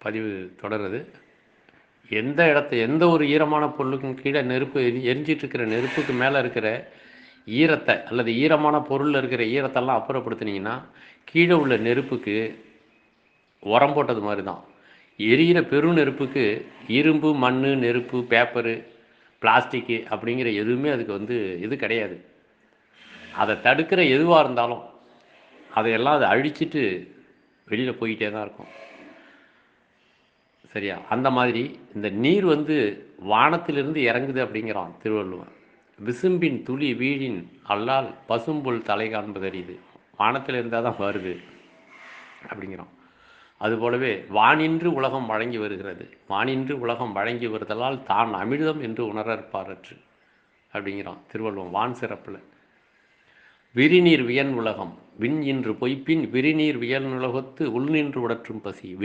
பதிவு தொடருது எந்த இடத்த எந்த ஒரு ஈரமான பொருளுக்கும் கீழே நெருப்பு எரி எரிஞ்சிட்டு இருக்கிற நெருப்புக்கு மேலே இருக்கிற ஈரத்தை அல்லது ஈரமான பொருளில் இருக்கிற ஈரத்தெல்லாம் அப்புறப்படுத்துனீங்கன்னா கீழே உள்ள நெருப்புக்கு உரம் போட்டது மாதிரி தான் எரியிற பெரு நெருப்புக்கு இரும்பு மண் நெருப்பு பேப்பரு பிளாஸ்டிக்கு அப்படிங்கிற எதுவுமே அதுக்கு வந்து இது கிடையாது அதை தடுக்கிற எதுவாக இருந்தாலும் அதையெல்லாம் அதை அழிச்சிட்டு வெளியில் போயிட்டே தான் இருக்கும் சரியா அந்த மாதிரி இந்த நீர் வந்து வானத்திலிருந்து இறங்குது அப்படிங்கிறான் திருவள்ளுவன் விசும்பின் துளி வீழின் அல்லால் பசும்புல் தலை காண்பதறியுது வானத்தில் இருந்தால் தான் வருது அப்படிங்கிறான் அதுபோலவே வானின்று உலகம் வழங்கி வருகிறது வானின்று உலகம் வழங்கி வருதலால் தான் அமிர்தம் என்று உணரற்பாரற்று அப்படிங்கிறான் திருவள்ளுவன் வான் சிறப்பில் விரிநீர் வியன் உலகம் விண் இன்று பொய்ப்பின் விரிநீர் வியன் உலகத்து உள்நின்று உடற்றும் பசி